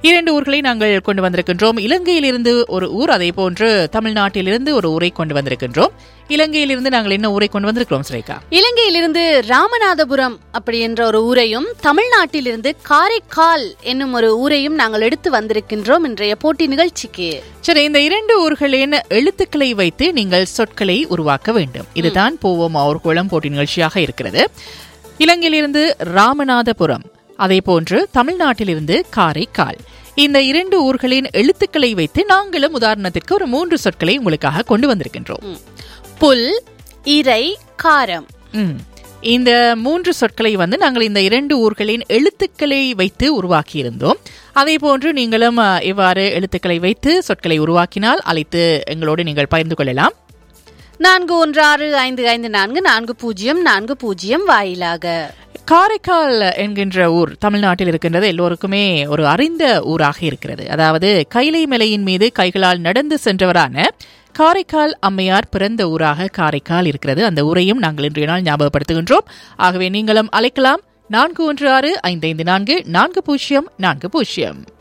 இரண்டு ஊர்களை நாங்கள் கொண்டு வந்திருக்கின்றோம் இலங்கையிலிருந்து ஒரு ஊர் அதே போன்று தமிழ்நாட்டிலிருந்து ஒரு ஊரை கொண்டு வந்திருக்கின்றோம் இலங்கையிலிருந்து நாங்கள் என்ன ஊரை கொண்டு வந்திருக்கிறோம் ஸ்ரேகா இலங்கையிலிருந்து ராமநாதபுரம் அப்படி என்ற ஒரு ஊரையும் தமிழ்நாட்டிலிருந்து காரைக்கால் என்னும் ஒரு ஊரையும் நாங்கள் எடுத்து வந்திருக்கின்றோம் இன்றைய போட்டி நிகழ்ச்சிக்கு சரி இந்த இரண்டு ஊர்களின் எழுத்துக்களை வைத்து நீங்கள் சொற்களை உருவாக்க வேண்டும் இதுதான் போவோம் அவர்குளம் போட்டி நிகழ்ச்சியாக இருக்கிறது இலங்கையிலிருந்து ராமநாதபுரம் அதே போன்று தமிழ்நாட்டிலிருந்து காரைக்கால் இந்த இரண்டு ஊர்களின் எழுத்துக்களை வைத்து நாங்களும் உதாரணத்திற்கு ஒரு மூன்று சொற்களை உங்களுக்காக கொண்டு வந்திருக்கின்றோம் புல் இறை காரம் ம். இந்த மூன்று சொற்களை வந்து நாங்கள் இந்த இரண்டு ஊர்களின் எழுத்துக்களை வைத்து உருவாக்கியிருந்தோம் அதே போன்று நீங்களும் அஹ், இவ்வாறு எழுத்துக்களை வைத்து சொற்களை உருவாக்கினால் அழைத்து எங்களோடு நீங்கள் பகிர்ந்து கொள்ளலாம் நான்கு ஒன்று ஆறு ஐந்து ஐந்து நான்கு நான்கு பூஜ்ஜியம் நான்கு பூஜ்ஜியம் வாயிலாக காரைக்கால் என்கின்ற ஊர் தமிழ்நாட்டில் இருக்கின்றது எல்லோருக்குமே ஒரு அறிந்த ஊராக இருக்கிறது அதாவது கைலை மலையின் மீது கைகளால் நடந்து சென்றவரான காரைக்கால் அம்மையார் பிறந்த ஊராக காரைக்கால் இருக்கிறது அந்த ஊரையும் நாங்கள் இன்றைய நாள் ஞாபகப்படுத்துகின்றோம் ஆகவே நீங்களும் அழைக்கலாம் நான்கு ஒன்று ஆறு ஐந்து ஐந்து நான்கு நான்கு பூஜ்ஜியம் நான்கு பூஜ்ஜியம்